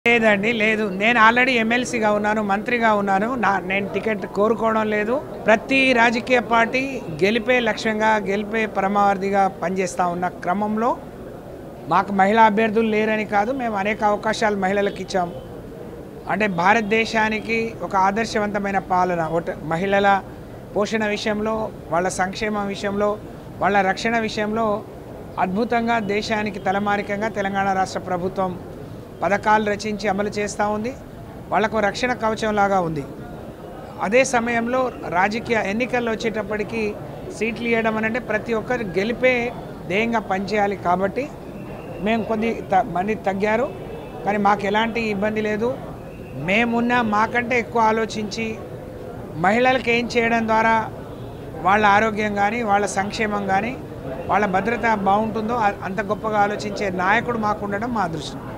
లేదండి లేదు నేను ఆల్రెడీ ఎమ్మెల్సీగా ఉన్నాను మంత్రిగా ఉన్నాను నా నేను టికెట్ కోరుకోవడం లేదు ప్రతి రాజకీయ పార్టీ గెలిపే లక్ష్యంగా గెలిపే పరమావధిగా పనిచేస్తూ ఉన్న క్రమంలో మాకు మహిళా అభ్యర్థులు లేరని కాదు మేము అనేక అవకాశాలు మహిళలకు ఇచ్చాం అంటే భారతదేశానికి ఒక ఆదర్శవంతమైన పాలన ఒకటి మహిళల పోషణ విషయంలో వాళ్ళ సంక్షేమం విషయంలో వాళ్ళ రక్షణ విషయంలో అద్భుతంగా దేశానికి తలమానికంగా తెలంగాణ రాష్ట్ర ప్రభుత్వం పథకాలు రచించి అమలు చేస్తూ ఉంది వాళ్ళకు రక్షణ కవచం లాగా ఉంది అదే సమయంలో రాజకీయ ఎన్నికల్లో వచ్చేటప్పటికి సీట్లు ఇవ్వడం అని అంటే ప్రతి ఒక్కరు గెలిపే ధ్యేయంగా పనిచేయాలి కాబట్టి మేము కొద్ది త- మంది తగ్గారు కానీ మాకు ఎలాంటి ఇబ్బంది లేదు మేమున్న మాకంటే ఎక్కువ ఆలోచించి మహిళలకు ఏం చేయడం ద్వారా వాళ్ళ ఆరోగ్యం కానీ వాళ్ళ సంక్షేమం కానీ వాళ్ళ భద్రత బాగుంటుందో అ- అంత గొప్పగా ఆలోచించే నాయకుడు మాకు ఉండడం మా అదృష్టం